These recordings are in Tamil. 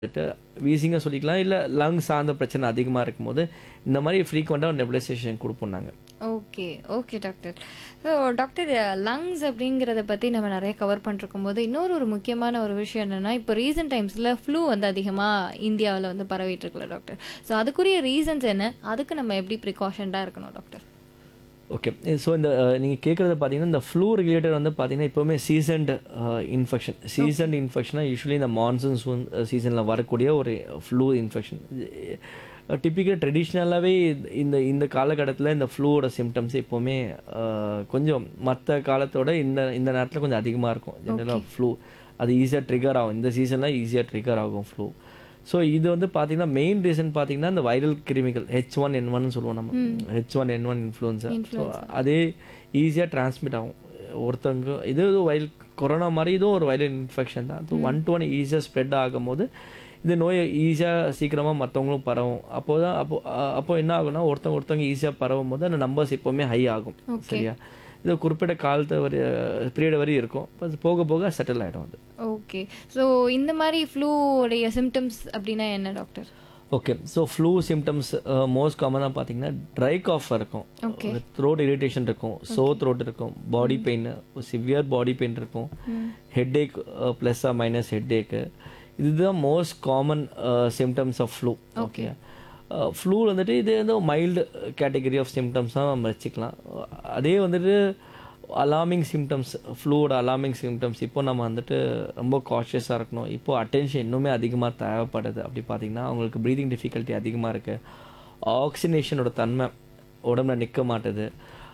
வந்துட்டு வீசிங்காக சொல்லிக்கலாம் இல்லை லங் சார்ந்த பிரச்சனை அதிகமாக இருக்கும்போது இந்த மாதிரி ஃப்ரீக்வெண்ட்டாக நெபுலைசேஷன் கொடுப்போம் நாங்கள் okay okay doctor so doctor lungs அப்படிங்கிறத பற்றி நம்ம நிறைய கவர் பண்ணிருக்கும் போது இன்னொரு ஒரு முக்கியமான ஒரு விஷயம் என்னென்னா இப்போ ரீசெண்ட் டைம்ஸில் ஃப்ளூ வந்து அதிகமாக இந்தியாவில் வந்து பரவிட்டு இருக்குல்ல டாக்டர் ஸோ அதுக்குரிய ரீசன்ஸ் என்ன அதுக்கு நம்ம எப்படி ப்ரிகாஷன்டாக இருக்கணும் டாக்டர் ஓகே ஸோ இந்த நீங்கள் கேட்குறது பார்த்தீங்கன்னா இந்த ஃப்ளூ ரிலேட்டட் வந்து பார்த்தீங்கன்னா எப்போவுமே சீசன்ட் இன்ஃபெக்ஷன் சீசன்ட் இன்ஃபெக்ஷனாக யூஸ்வலி இந்த மான்சூன் சீசனில் வரக்கூடிய ஒரு ஃப்ளூ இன்ஃபெக்ஷன் டிப்பிக்கல் ட்ரெடிஷ்னலாகவே இந்த இந்த காலகட்டத்தில் இந்த ஃப்ளூவோட சிம்டம்ஸ் எப்போவுமே அஹ், கொஞ்சம் மற்ற காலத்தோட இந்த இந்த நேரத்தில் கொஞ்சம் அதிகமாக இருக்கும் ஜென்ரலாக ஃப்ளூ அது ஈஸியாக ட்ரிகர் ஆகும் இந்த சீசனில் ஈஸியாக ட்ரிகர் ஆகும் ஃப்ளூ ஸோ இது வந்து பார்த்தீங்கன்னா மெயின் ரீசன் பார்த்தீங்கன்னா இந்த வைரல் கிருமிகள் ஹெச் ஒன் என் ஒன் சொல்லுவோம் நம்ம H one N one influenza so அதே ஈஸியாக டிரான்ஸ்மிட் ஆகும் ஒருத்தவங்க இது ஒரு வைரல் கொரோனா மாதிரி இதுவும் ஒரு வைரல் இன்ஃபெக்ஷன் தான் ஸோ ஒன் டு ஒன் ஈஸியாக ஸ்ப்ரெட் ஆகும்போது இந்த நோய் ஈஸியாக சீக்கிரமாக மற்றவங்களும் பரவும் அப்போ தான் அப்போ அ- அப்போ என்ன ஆகும்னா ஒருத்தவங்க ஒருத்தவங்க ஈஸியாக பரவும் போது அந்த நம்பர்ஸ் எப்போவுமே ஹை ஆகும் சரியா இது குறிப்பிட்ட காலத்தை வரை பீரியட் வரை இருக்கும் அப்ப போக போக செட்டில் ஆகிடும் அது ஓகே ஸோ இந்த மாதிரி ஃப்ளூ உடைய சிம்டம்ஸ் அப்படின்னா என்ன doctor okay so flu symptoms most காமனாக பார்த்தீங்கன்னா ட்ரை காஃப் இருக்கும் த்ரோட் இரிட்டேஷன் இருக்கும் சோ த்ரோட் இருக்கும் body pain severe body pain இருக்கும் headache plus or minus headache இதுதான் most common symptoms of flu okay flu வந்துட்டு இது வந்து மைல்டு கேட்டகரி ஆஃப் சிம்டம்ஸ் தான் நம்ம வச்சுக்கலாம் அதே வந்துட்டு அலார்மிங் சிம்டம்ஸ் ஃப்ளூவோட அலார்மிங் சிம்டம்ஸ் இப்போ நம்ம வந்துட்டு ரொம்ப காஷியஸாக இருக்கணும் இப்போ அட்டென்ஷன் இன்னுமே அதிகமாக தேவைப்படுது அப்படி பார்த்தீங்கன்னா அவங்களுக்கு ப்ரீதிங் டிஃபிகல்ட்டி அதிகமாக இருக்குது ஆக்சினேஷனோட தன்மை உடம்புல நிற்க மாட்டுது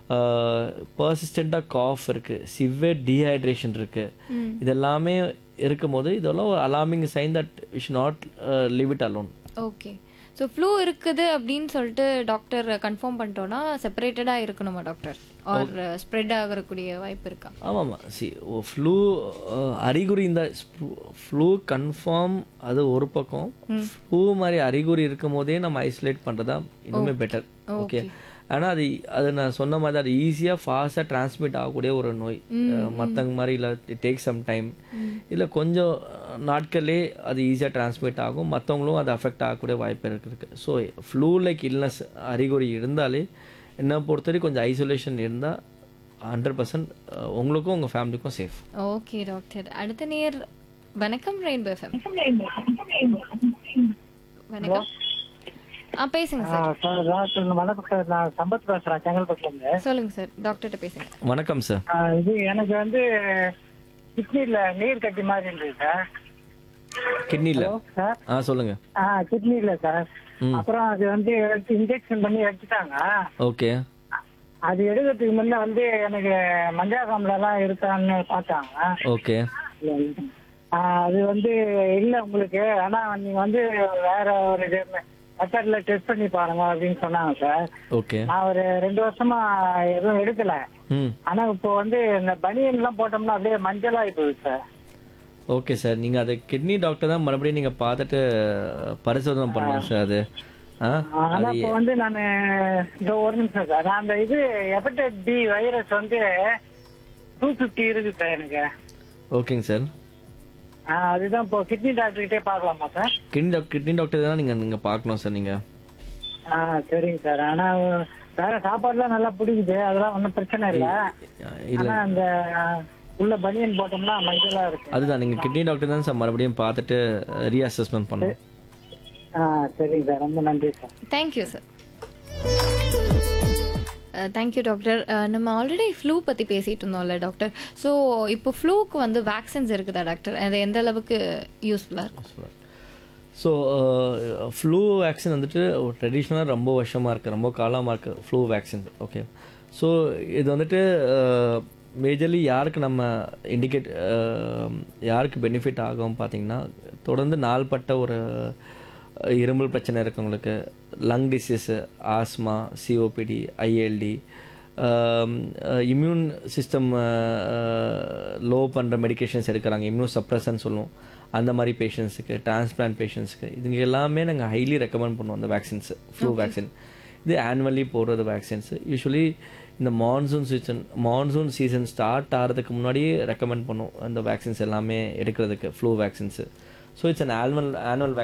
பர்சிஸ்டண்ட்டாக காஃப் இருக்குது சிவியர் டீஹைட்ரேஷன் இருக்குது இதெல்லாமே இருக்கும்போது இதெல்லாம் ஒரு alarming sign that which not leave it alone okay so flu இருக்குது அப்படின்னு சொல்லிட்டு டாக்டர் கன்ஃபார்ம் பண்ணிட்டோன்னா செப்பரேட்டடாக இருக்கணுமா டாக்டர் ஆர் ஸ்ப்ரெட் ஆகக்கூடிய வாய்ப்பு இருக்கா ஆமாம்மா சி ஃப்ளூ அறிகுறி இந்த ஃப்ளூ கன்ஃபார்ம் அது ஒரு பக்கம் ஃப்ளூ மாதிரி அறிகுறி இருக்கும் போதே நம்ம ஐசோலேட் பண்ணுறதா இன்னுமே பெட்டர் ஓகே ஆனால் அது அது நான் சொன்ன மாதிரி அது ஈஸியாக ஃபாஸ்ட்டாக டிரான்ஸ்மிட் ஆகக்கூடிய ஒரு நோய் மற்றவங்க மாதிரி இல்லை டேக் சம் டைம் இல்லை கொஞ்சம் நாட்களே அது ஈஸியாக டிரான்ஸ்மிட் ஆகும் மற்றவங்களும் அது அஃபெக்ட் ஆகக்கூடிய வாய்ப்பு இருக்கு ஸோ ஃப்ளூ லைக் இல்னஸ் அறிகுறி இருந்தாலே என்னை பொறுத்தவரை கொஞ்சம் ஐசோலேஷன் இருந்தால் ஹண்ட்ரட் பர்சன்ட் உங்களுக்கும் உங்கள் ஃபேமிலிக்கும் சேஃப் ஓகே டாக்டர் அடுத்த நேர் வணக்கம் ரெயின்போ எஃப்எம் வணக்கம் ஆ பேசுங்க சார் சார் டாக்டர் வணக்கம் சார் நான் சம்பத் பேசுறேன் செங்கல்பட்டுல இருந்து சொல்லுங்க சார் டாக்டர்கிட்ட பேசுங்க வணக்கம் சார் ஆ, இது எனக்கு வந்து கிட்னில நீர் கட்டி மாதிரி இருந்தது சார் கிட்னியில் ஹலோ சார் ஆ சொல்லுங்கள் ஆ கிட்னில சார் அப்புறம் அது வந்து இன்ஜெக்ஷன் பண்ணி எடுத்துட்டாங்க ஓகே அது எடுக்கிறதுக்கு முன்ன வந்து எனக்கு மஞ்சாகாமல எல்லாம் இருக்கான்னு பார்த்தாங்க ஓகே ஆ, அது வந்து இல்ல உங்களுக்கு ஆனா நீங்க வந்து வேற ஒரு மெத்தட்ல டெஸ்ட் பண்ணி பாருங்க அப்படின்னு சொன்னாங்க சார் ஓகே நான் ஒரு ரெண்டு வருஷமா எதுவும் எடுக்கல ம் ஆனா இப்போ வந்து இந்த பனியன் எல்லாம் போட்டோம்னா அப்படியே மஞ்சளாகி போகுது சார் ஓகே சார் நீங்கள் அது கிட்னி டாக்டர் தான் மறுபடியும் நீங்கள் பார்த்துட்டு பரிசோதனை பண்ணணும் சார் அது ஆ ஆனா இப்போ வந்து நான் இந்த ஒரு நிமிஷம் சார் நான் அந்த இது ஹெப்படைட் பி வைரஸ் வந்து டூ ஃபிஃப்டி இருக்கு சார் எனக்கு ஓகேங்க சார் ஆ, அதுதான் இப்போ கிட்னி டாக்டர் கிட்டே பார்க்கலாமா sir kidney doctor kidney doctor தான் நீங்கள் நீங்கள் பார்க்கணும் சார் நீங்கள் ஆ சரிங்க சார் ஆனா வேற சாப்பாடுலாம் நல்லா பிடிக்குது அதெல்லாம் ஒன்றும் பிரச்சனை இல்லை இல்லை ஆனா அந்த உள்ள பனியன் போட்டோம்னா மஞ்சளா இருக்கு அதுதான் நீங்கள் கிட்னி டாக்டர் தான் சார் மறுபடியும் பார்த்துட்டு ரீஅசஸ்மெண்ட் பண்ணணும் ஆ சரிங்க சார் ரொம்ப நன்றி sir thank you sir thank you doctor நம்ம ஆல்ரெடி ஃப்ளூ பற்றி பேசிட்டு இருந்தோம்ல டாக்டர் ஸோ இப்போ ஃப்ளூக்கு வந்து வேக்சின்ஸ் இருக்குதா டாக்டர் அது எந்த அளவுக்கு யூஸ்ஃபுல்லாக இருக்கும் ஸோ ஃப்ளூ வேக்சின் வந்துட்டு ட்ரெடிஷ்னலாக ரொம்ப வருஷமாக இருக்குது ரொம்ப காலமாக இருக்குது ஃப்ளூ வேக்சின் ஓகே ஸோ இது வந்துட்டு மேஜர்லி யாருக்கு நம்ம இண்டிகேட் யாருக்கு பெனிஃபிட் ஆகும் பார்த்தீங்கன்னா தொடர்ந்து நாள்பட்ட ஒரு அஹ், இருமல் பிரச்சனை இருக்கவங்களுக்கு lung disease asthma COPD ILD immune system low பண்ணுற மெடிகேஷன்ஸ் எடுக்கிறாங்க இம்யூன் சப்ரஸன் சொல்லுவோம் அந்த மாதிரி பேஷண்ட்ஸுக்கு டிரான்ஸ்பிளான்ட் பேஷண்ட்ஸுக்கு இதுங்க எல்லாமே நாங்கள் ஹைலி ரெக்கமெண்ட் பண்ணுவோம் அந்த வேக்சின்ஸ் ஃப்ளூ வேக்சின் இது ஆனுவலி போடுறது வேக்சின்ஸ் யூஸ்வலி இந்த monsoon season monsoon season start ஆகிறதுக்கு முன்னாடியே ரெக்கமெண்ட் பண்ணுவோம் அந்த வேக்சின்ஸ் எல்லாமே எடுக்கிறதுக்கு flu vaccines so it's an annual annual